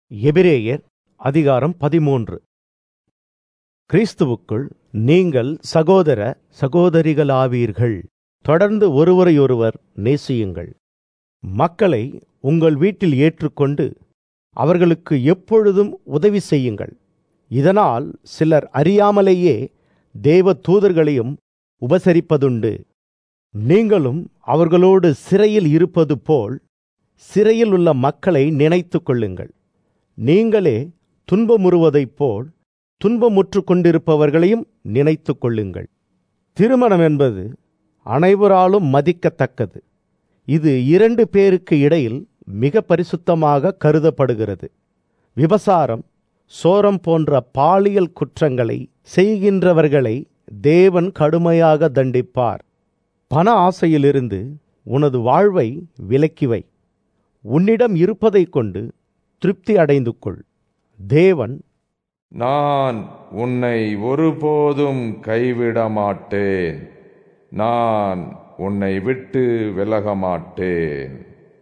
எபிரேயர் அதிகாரம் பதிமூன்று கிறிஸ்துவுக்குள் நீங்கள் சகோதர சகோதரிகளாவீர்கள் தொடர்ந்து ஒருவரையொருவர் நேசியுங்கள் மக்களை உங்கள் வீட்டில் ஏற்றுக்கொண்டு அவர்களுக்கு எப்பொழுதும் உதவி செய்யுங்கள் இதனால் சிலர் அறியாமலேயே தேவ தூதர்களையும் உபசரிப்பதுண்டு நீங்களும் அவர்களோடு சிறையில் இருப்பது போல் சிறையில் உள்ள மக்களை நினைத்துக் கொள்ளுங்கள் நீங்களே துன்பமுறுவதைப் போல் துன்பமுற்று கொண்டிருப்பவர்களையும் நினைத்துக் கொள்ளுங்கள் திருமணம் என்பது அனைவராலும் மதிக்கத்தக்கது இது இரண்டு பேருக்கு இடையில் மிக பரிசுத்தமாக கருதப்படுகிறது விபசாரம் சோரம் போன்ற பாலியல் குற்றங்களை செய்கின்றவர்களை தேவன் கடுமையாக தண்டிப்பார் பண ஆசையிலிருந்து உனது வாழ்வை விலக்கிவை உன்னிடம் இருப்பதைக் கொண்டு திருப்தி அடைந்து கொள் தேவன் நான் உன்னை ஒருபோதும் கைவிட மாட்டேன் நான் உன்னை விட்டு விலக மாட்டேன்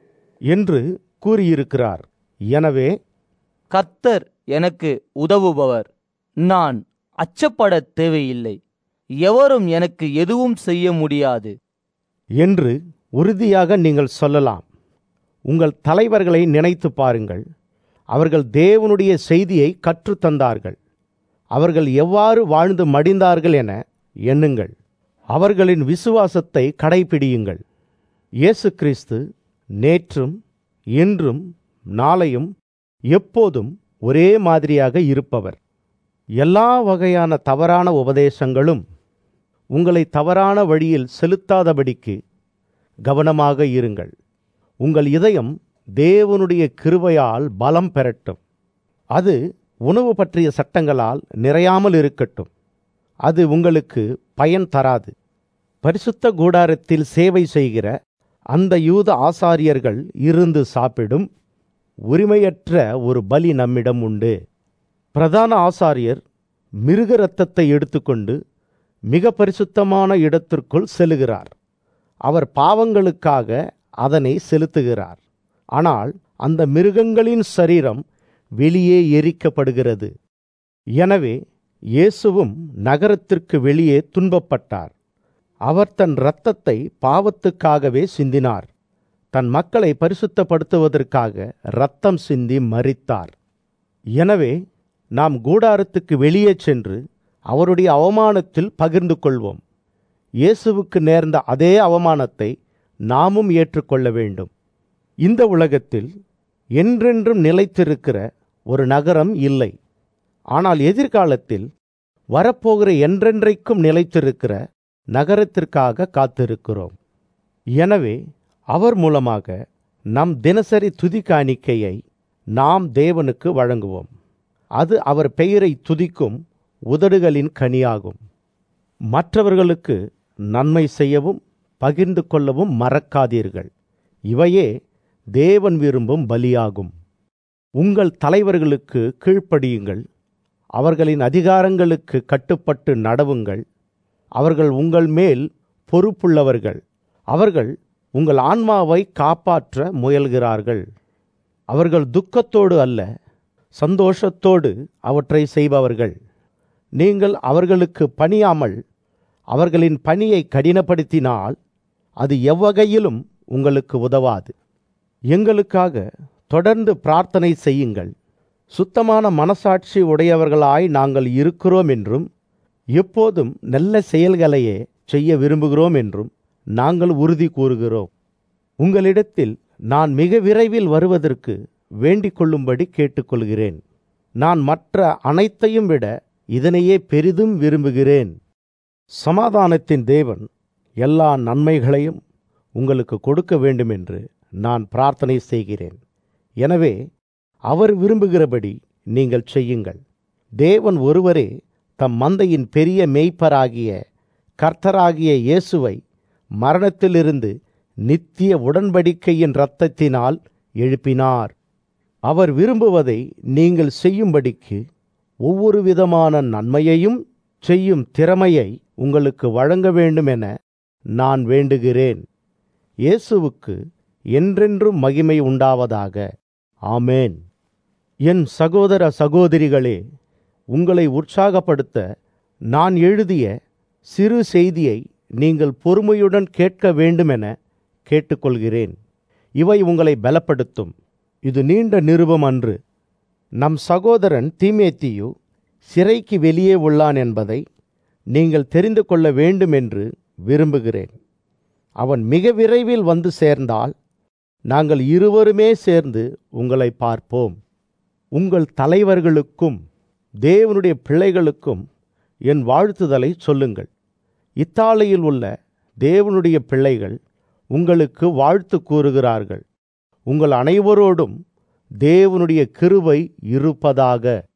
என்று கூறியிருக்கிறார் எனவே கர்த்தர் எனக்கு உதவுபவர் நான் அச்சப்படத் தேவையில்லை எவரும் எனக்கு எதுவும் செய்ய முடியாது என்று உறுதியாக நீங்கள் சொல்லலாம் உங்கள் தலைவர்களை நினைத்து பாருங்கள் அவர்கள் தேவனுடைய செய்தியை கற்றுத்தந்தார்கள் அவர்கள் எவ்வாறு வாழ்ந்து மடிந்தார்கள் என எண்ணுங்கள் அவர்களின் விசுவாசத்தை கடைபிடியுங்கள் இயேசு கிறிஸ்து நேற்றும் இன்றும் நாளையும் எப்போதும் ஒரே மாதிரியாக இருப்பவர் எல்லா வகையான தவறான உபதேசங்களும் உங்களை தவறான வழியில் செலுத்தாதபடிக்கு கவனமாக இருங்கள் உங்கள் இதயம் தேவனுடைய கிருபையால் பலம் பெறட்டும் அது உணவு பற்றிய சட்டங்களால் நிறையாமல் இருக்கட்டும் அது உங்களுக்கு பயன் தராது பரிசுத்த கூடாரத்தில் சேவை செய்கிற அந்த யூத ஆசாரியர்கள் இருந்து சாப்பிடும் உரிமையற்ற ஒரு பலி நம்மிடம் உண்டு பிரதான ஆசாரியர் மிருக இரத்தத்தை எடுத்துக்கொண்டு மிக பரிசுத்தமான இடத்திற்குள் செல்லுகிறார் அவர் பாவங்களுக்காக அதனை செலுத்துகிறார் ஆனால் அந்த மிருகங்களின் சரீரம் வெளியே எரிக்கப்படுகிறது எனவே இயேசுவும் நகரத்திற்கு வெளியே துன்பப்பட்டார் அவர் தன் இரத்தத்தை பாவத்துக்காகவே சிந்தினார் தன் மக்களை பரிசுத்தப்படுத்துவதற்காக இரத்தம் சிந்தி மரித்தார் எனவே நாம் கூடாரத்துக்கு வெளியே சென்று அவருடைய அவமானத்தில் பகிர்ந்து கொள்வோம் இயேசுவுக்கு நேர்ந்த அதே அவமானத்தை நாமும் ஏற்றுக்கொள்ள வேண்டும் இந்த உலகத்தில் என்றென்றும் நிலைத்திருக்கிற ஒரு நகரம் இல்லை ஆனால் எதிர்காலத்தில் வரப்போகிற என்றென்றைக்கும் நிலைத்திருக்கிற நகரத்திற்காக காத்திருக்கிறோம் எனவே அவர் மூலமாக நம் தினசரி துதி காணிக்கையை நாம் தேவனுக்கு வழங்குவோம் அது அவர் பெயரை துதிக்கும் உதடுகளின் கனியாகும் மற்றவர்களுக்கு நன்மை செய்யவும் பகிர்ந்து கொள்ளவும் மறக்காதீர்கள் இவையே தேவன் விரும்பும் பலியாகும் உங்கள் தலைவர்களுக்கு கீழ்ப்படியுங்கள் அவர்களின் அதிகாரங்களுக்கு கட்டுப்பட்டு நடவுங்கள் அவர்கள் உங்கள் மேல் பொறுப்புள்ளவர்கள் அவர்கள் உங்கள் ஆன்மாவை காப்பாற்ற முயல்கிறார்கள் அவர்கள் துக்கத்தோடு அல்ல சந்தோஷத்தோடு அவற்றை செய்பவர்கள் நீங்கள் அவர்களுக்கு பணியாமல் அவர்களின் பணியை கடினப்படுத்தினால் அது எவ்வகையிலும் உங்களுக்கு உதவாது எங்களுக்காக தொடர்ந்து பிரார்த்தனை செய்யுங்கள் சுத்தமான மனசாட்சி உடையவர்களாய் நாங்கள் இருக்கிறோம் என்றும் எப்போதும் நல்ல செயல்களையே செய்ய விரும்புகிறோம் என்றும் நாங்கள் உறுதி கூறுகிறோம் உங்களிடத்தில் நான் மிக விரைவில் வருவதற்கு வேண்டிக் கொள்ளும்படி கேட்டுக்கொள்கிறேன் நான் மற்ற அனைத்தையும் விட இதனையே பெரிதும் விரும்புகிறேன் சமாதானத்தின் தேவன் எல்லா நன்மைகளையும் உங்களுக்கு கொடுக்க வேண்டும் என்று நான் பிரார்த்தனை செய்கிறேன் எனவே அவர் விரும்புகிறபடி நீங்கள் செய்யுங்கள் தேவன் ஒருவரே தம் மந்தையின் பெரிய மேய்ப்பராகிய கர்த்தராகிய இயேசுவை மரணத்திலிருந்து நித்திய உடன்படிக்கையின் இரத்தத்தினால் எழுப்பினார் அவர் விரும்புவதை நீங்கள் செய்யும்படிக்கு ஒவ்வொரு விதமான நன்மையையும் செய்யும் திறமையை உங்களுக்கு வழங்க வேண்டும் என நான் வேண்டுகிறேன் இயேசுவுக்கு என்றென்றும் மகிமை உண்டாவதாக ஆமேன் என் சகோதர சகோதரிகளே உங்களை உற்சாகப்படுத்த நான் எழுதிய சிறு செய்தியை நீங்கள் பொறுமையுடன் கேட்க வேண்டுமென கேட்டுக்கொள்கிறேன் இவை உங்களை பலப்படுத்தும் இது நீண்ட நிருபம் அன்று நம் சகோதரன் தீமேத்தியு சிறைக்கு வெளியே உள்ளான் என்பதை நீங்கள் தெரிந்து கொள்ள வேண்டும் என்று விரும்புகிறேன் அவன் மிக விரைவில் வந்து சேர்ந்தால் நாங்கள் இருவருமே சேர்ந்து உங்களை பார்ப்போம் உங்கள் தலைவர்களுக்கும் தேவனுடைய பிள்ளைகளுக்கும் என் வாழ்த்துதலை சொல்லுங்கள் இத்தாலியில் உள்ள தேவனுடைய பிள்ளைகள் உங்களுக்கு வாழ்த்து கூறுகிறார்கள் உங்கள் அனைவரோடும் தேவனுடைய கிருபை இருப்பதாக